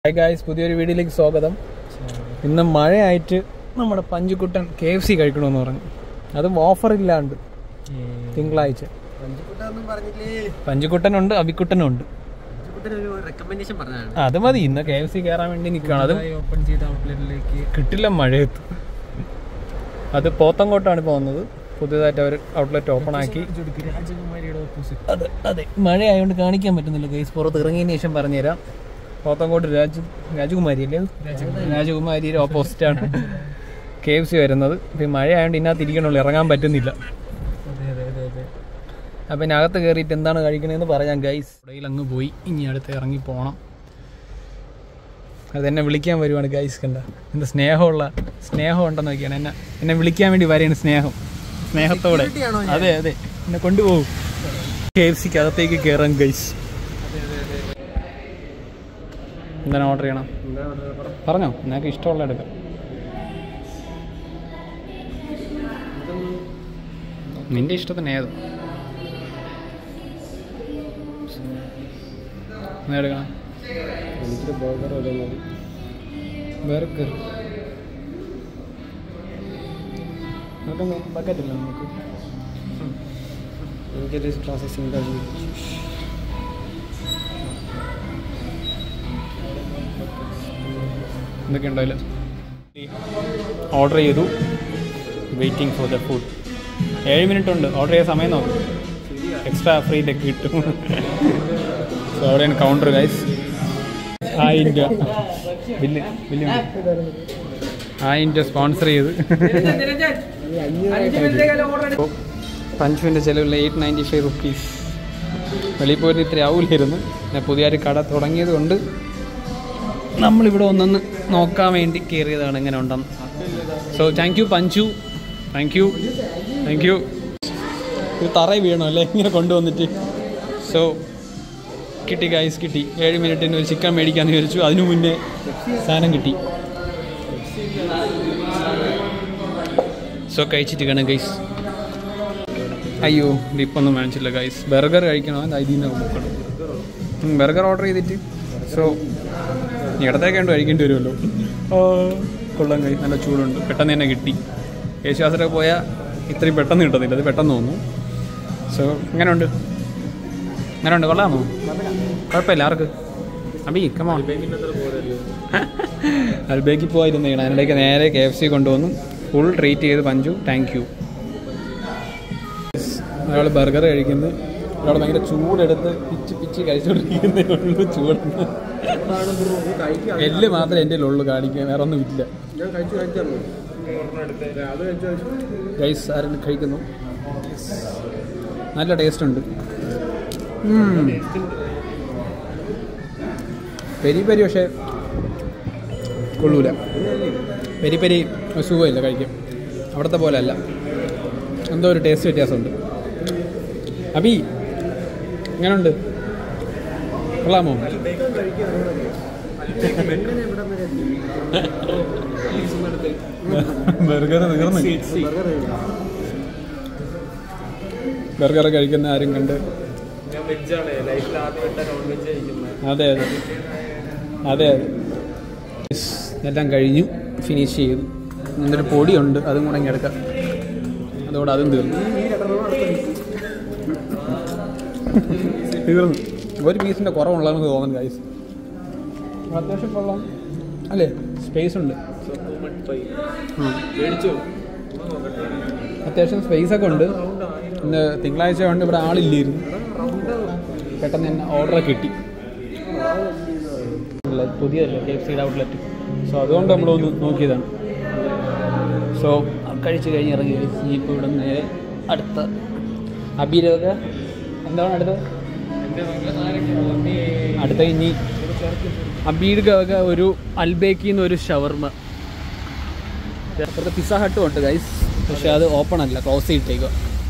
Hi guys പുതിയൊരു വീഡിയോയിലേക്ക് സ്വാഗതം ഇന്ന് മഴയായിട്ട് നമ്മുടെ പഞ്ചുക്കുട്ടൻ കെ എഫ് സി കഴിക്കണമെന്ന് പറഞ്ഞു അതും ഓഫർ ഇല്ലാണ്ട് തിങ്കളാഴ്ച പഞ്ചുക്കുട്ടനുണ്ട് അബിക്കുട്ടനുണ്ട് റെക്കമെൻഡേഷൻ പറഞ്ഞതാണ് അത് മതി ഇന്ന് കെ എഫ് സി കയറാൻ വേണ്ടി നിൽക്കുകയാണ് അതും ഓപ്പൺ ചെയ്ത ഔട്ട്ലെറ്റിലേക്ക് കിട്ടില്ല മഴയത്ത് അത് പോത്തങ്കോട്ടാണ് ഇപ്പോൾ വന്നത് പുതിയതായിട്ട് അവർ ഔട്ട്ലെറ്റ് ഓപ്പൺ ആക്കി രാജകുമാരിയുടെ ഓപ്പോസിറ്റ് അതെ അതെ മഴയായതുകൊണ്ട് കാണിക്കാൻ പറ്റുന്നില്ല ഗൈസ് പുറത്ത് ഇറങ്ങിയതിന് ശേഷം പറഞ്ഞുതരാം പോത്തങ്കോട്ട് രാജ രാജകുമാരി അല്ലേ രാജകുമാരിയുടെ ഓപ്പോസിറ്റ് ആണ് കെ എഫ് സി വരുന്നത് ഇപ്പം ഈ മഴയായതുകൊണ്ട് ഇതിനകത്ത് ഇരിക്കണുള്ളൂ ഇറങ്ങാൻ പറ്റുന്നില്ല അതെ അതെ അതെ അതെ അപ്പം ഇനി അകത്ത് കയറിയിട്ട് എന്താണ് കഴിക്കണതെന്ന് പറയാം ഗൈസ് ഇടയിൽ അങ്ങ് പോയി ഇനി അടുത്ത് ഇറങ്ങി പോകണം അത് എന്നെ വിളിക്കാൻ വരുവാണ് ഗൈസ് കണ്ട എന്ത് സ്നേഹമുള്ള സ്നേഹം ഉണ്ടെന്ന് നോക്കിയാണ് എന്നെ എന്നെ വിളിക്കാൻ വേണ്ടി വരെയാണ് സ്നേഹം സ്നേഹത്തോടെ അതെ അതെ എന്നെ കൊണ്ടുപോകും കെ എഫ് സിക്ക് അകത്തേക്ക് കയറാൻ ഗൈസ് എന്താണ് ഓർഡർ ചെയ്യണം പറഞ്ഞോ നിനക്ക് ഇഷ്ടമുള്ള എടുക്കാം നിന്റെ ഇഷ്ടത്തിന് ഏത് എന്നാ എടുക്കണം എനിക്കൊരു ബർഗർ മതി ബർഗർ നമുക്കൊന്ന് ബക്കറ്റില്ല നമുക്ക് എനിക്കൊരു പ്രോസസ്സിംഗ് കഴിഞ്ഞു എന്തൊക്കെയുണ്ടോ അതിൽ ഓർഡർ ചെയ്തു വെയിറ്റിംഗ് ഫോർ ദ ഫുഡ് ഏഴ് മിനിറ്റ് ഉണ്ട് ഓർഡർ ചെയ്ത സമയം നോക്കും എക്സ്ട്രാ ഫ്രീ ഇതൊക്കെ കിട്ടും സോ അവിടെയാണ് കൗണ്ടർ ഗൈസ് ആയിരം രൂപ ബില്ല് ബില്ല് ആയിരം രൂപ സ്പോൺസർ ചെയ്ത് പഞ്ചുവിൻ്റെ ചിലവിൽ എയ്റ്റ് നയൻറ്റി ഫൈവ് റുപ്പീസ് വെളിയിൽ പോയിട്ട് ഇത്ര ആവില്ലായിരുന്നു പിന്നെ പുതിയൊരു കട തുടങ്ങിയത് കൊണ്ട് നമ്മളിവിടെ ഒന്നൊന്ന് നോക്കാൻ വേണ്ടി കയറിയതാണ് എങ്ങനെ ഉണ്ടെന്ന് so thank you Panchu thank you thank you ഇത് തറയിൽ വീണോ അല്ലേ ഇങ്ങനെ കൊണ്ടുവന്നിട്ട് സോ കിട്ടി ഗൈസ് കിട്ടി ഏഴ് മിനിറ്റിന് ഒരു ചിക്കൻ മേടിക്കാമെന്ന് വിചാരിച്ചു അതിനു മുന്നേ സാധനം കിട്ടി സോ കഴിച്ചിട്ട് കാണാം ഗൈസ് അയ്യോ ഇതിപ്പൊന്നും വാങ്ങിച്ചില്ല ഗൈസ് ബർഗർ കഴിക്കണോ ഇതിൽ നിന്ന് നോക്കണം ബർഗർ ഓർഡർ ചെയ്തിട്ട് സോ ഇടത്തേക്ക് കണ്ട് കഴിക്കേണ്ടി വരുമല്ലോ ഓ കൊള്ളാം കൈ നല്ല ചൂടുണ്ട് പെട്ടെന്ന് തന്നെ കിട്ടി യേശുദാസരൊക്കെ പോയാൽ ഇത്രയും പെട്ടെന്ന് കിട്ടത്തില്ല അത് പെട്ടെന്ന് തോന്നുന്നു സോ എങ്ങനെയുണ്ട് എങ്ങനെയുണ്ട് കൊള്ളാമോ കുഴപ്പമില്ല ആർക്ക് അബി കമോ അൽബേക്ക് പോയിരുന്നേക്കണം അതിനിടയ്ക്ക് നേരെ കെ എഫ് സി കൊണ്ടുവന്നു ഫുൾ ട്രീറ്റ് ചെയ്ത് പഞ്ചു താങ്ക് യു ഒരാൾ ബർഗർ കഴിക്കുന്നു ഒരാൾ ഭയങ്കര ചൂടെടുത്ത് പിച്ച് പിച്ച് കഴിച്ചുകൊണ്ടിരിക്കുന്നേ ഉള്ളൂ ചൂടുന്ന് എല്ല് മാത്രമേ എൻ്റെ ഉള്ളൂ കാണിക്കാൻ വേറെ ഒന്നും ഇല്ല ഞാൻ കഴിച്ചു കഴിച്ചായിരുന്നു അത് കഴിച്ചു ഗൈസ് ആരും കഴിക്കുന്നു നല്ല ടേസ്റ്റ് ഉണ്ട് പെരി പെരി പക്ഷേ കൊള്ളൂല പെരി പെരി ഒരു സുഖമില്ല കഴിക്കും അവിടുത്തെ പോലെ അല്ല എന്തോ ഒരു ടേസ്റ്റ് വ്യത്യാസമുണ്ട് അബി എങ്ങനെയുണ്ട് കൊള്ളാമോ ബർഗർ തീർന്നു ബർഗർ കഴിക്കുന്ന ആരും കണ്ട് ഞാൻ വെജാണ് ലൈഫിൽ ആദ്യമായിട്ട് നോൺ വെജ് കഴിക്കുന്നത് അതെ അതെ അതെ അതെ Yes, എല്ലാം കഴിഞ്ഞു ഫിനിഷ് ചെയ്തു എന്നിട്ട് പൊടിയുണ്ട് അതും കൂടെ ഇങ്ങ് എടുക്കാം അതോടെ അതും തീർന്നു തീർന്നു ഒരു പീസിൻ്റെ കുറവുള്ളതെന്ന് തോന്നുന്നു ഗൈസ് അത്യാവശ്യം കൊള്ളാം അല്ലേ സ്പേസ് ഉണ്ട് ഉം. മേടിച്ചോ അത്യാവശ്യം സ്പേസ് ഒക്കെ ഉണ്ട് ഇന്ന് തിങ്കളാഴ്ച കൊണ്ട് ഇവിടെ ആളില്ലായിരുന്നു പെട്ടെന്ന് തന്നെ ഓർഡർ കിട്ടി പുതിയതല്ലേ കെ എഫ് സിയുടെ ഔട്ട്ലെറ്റ് സോ അതുകൊണ്ട് നമ്മളൊന്ന് നോക്കിയതാണ് സോ കഴിച്ച് കഴിഞ്ഞ് ഇറങ്ങി ഇപ്പോൾ ഇവിടെ നിന്ന് നേരെ അടുത്ത അബീരൊക്കെ എന്താണ് അടുത്തത് അടുത്ത ഇനി അബീർക്കൊക്കെ ഒരു അൽബേക്കിന്ന് ഒരു ഷവർമ അപ്പുറത്ത് പിസ്സ ഹട്ടും ഉണ്ട് ഗൈസ് പക്ഷെ അത് ഓപ്പൺ അല്ല ക്ലോസ് ചെയ്തിട്ടേക്കുക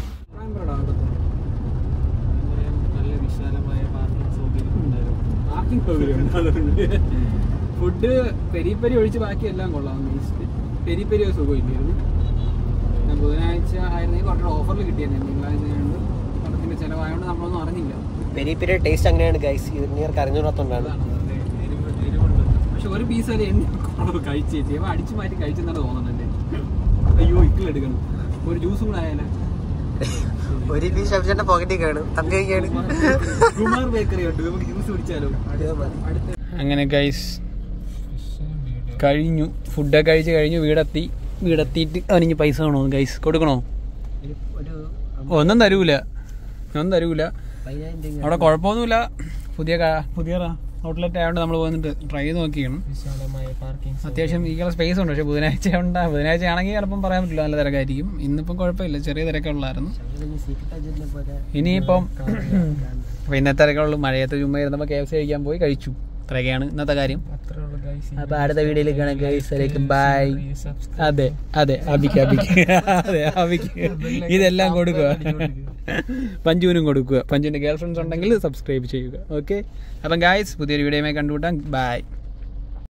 നല്ല വിശാലമായ പാർക്കിംഗ് സൗകര്യം ഫുഡ് പെരി പെരി ഒഴിച്ച് ബാക്കി എല്ലാം കൊള്ളാം പെരി പെരി ഒരു സുഖമില്ലായിരുന്നു ഞാൻ ബുധനാഴ്ച ആയിരുന്നെങ്കിൽ കുറച്ച് ഓഫറിൽ കിട്ടിയായിരുന്നു തിങ്കളാഴ്ച ആയതുകൊണ്ട് പണത്തിൻ്റെ ചിലവായതുകൊണ്ട് നമ്മളൊന്നും അറിഞ്ഞില്ല പെരി പെരി ടേസ്റ്റ് അങ്ങനെയാണ് ഗൈസ് നീർക്ക് അറിഞ്ഞൂടാത്തോണ്ടാണ് അതാണ് എരിവ് എരിവുണ്ട് ഒരു പീസ് വരെ എണ്ണ കഴിച്ചു ചേച്ചി അപ്പൊ അടിച്ചു മാറ്റി കഴിച്ചെന്നാണ് തോന്നുന്നുണ്ട് അയ്യോ ഇക്കിലെടുക്കണം ഒരു ജ്യൂസും കൂടെ ആയാലേ ഒരു പീസ് ഷംജന്റെ പോക്കറ്റിൽ കാണും തമ്പി വയ്ക്കാണ് കുമാർ ബേക്കറി ഉണ്ട് നമുക്ക് ജ്യൂസ് കുടിച്ചാലോ അങ്ങനെ ഗൈസ് കഴിഞ്ഞു ഫുഡൊക്കെ കഴിച്ച് കഴിഞ്ഞു വീടെത്തി വീടെത്തിയിട്ട് അവനിഞ്ഞ് പൈസ വേണോ ഗൈസ് കൊടുക്കണോ ഒരു ഒന്നും തരൂല ഒന്നും തരൂല പതിനായിരം രൂപ അവിടെ കുഴപ്പമൊന്നുമില്ല പുതിയ ക- പുതിയ ഔട്ട്ലെറ്റ് ആയതുകൊണ്ട് നമ്മൾ വന്നിട്ട് ട്രൈ ചെയ്ത് നോക്കിയാണ് വിശാലമായ പാർക്കിംഗ് അത്യാവശ്യം ഇരിക്കാനുള്ള സ്പേസ് ഉണ്ട് പക്ഷേ ബുധനാഴ്ച ഉണ്ടാ ബുധനാഴ്ച ആണെങ്കിൽ ചിലപ്പം പറയാൻ പറ്റില്ല നല്ല തിരക്കായിരിക്കും ഇന്നിപ്പം കുഴപ്പമില്ല ചെറിയ തിരക്കേ ഉള്ളായിരുന്നു സീറ്റ് പോലെ ഇനിയിപ്പം അപ്പോൾ ഇന്നത്തെ തിരക്കുള്ളൂ മഴയത്ത് ചുമ്മാ ഇരുന്നപ്പോൾ കെ എഫ് സി കഴിക്കാൻ പോയി കഴിച്ചു ഇത്രയൊക്കെയാണ് ഇന്നത്തെ കാര്യം അത്രേ ഉള്ളൂ ഗൈസ് അപ്പൊ അടുത്ത വീഡിയോയിൽ കാണാം ഗൈസ് ബൈ അതെ അതെ അബിക്ക് അബിക്ക് അതെ അബിക്ക് ഇതെല്ലാം കൊടുക്കുക പഞ്ചുവിനും കൊടുക്കുക പഞ്ചുവിൻ്റെ ഗേൾ ഫ്രണ്ട്സ് ഉണ്ടെങ്കിൽ സബ്സ്ക്രൈബ് ചെയ്യുക ഓക്കെ അപ്പം ഗായ്സ് പുതിയൊരു വീഡിയോയുമായി കണ്ടുകൂട്ടാം ബൈ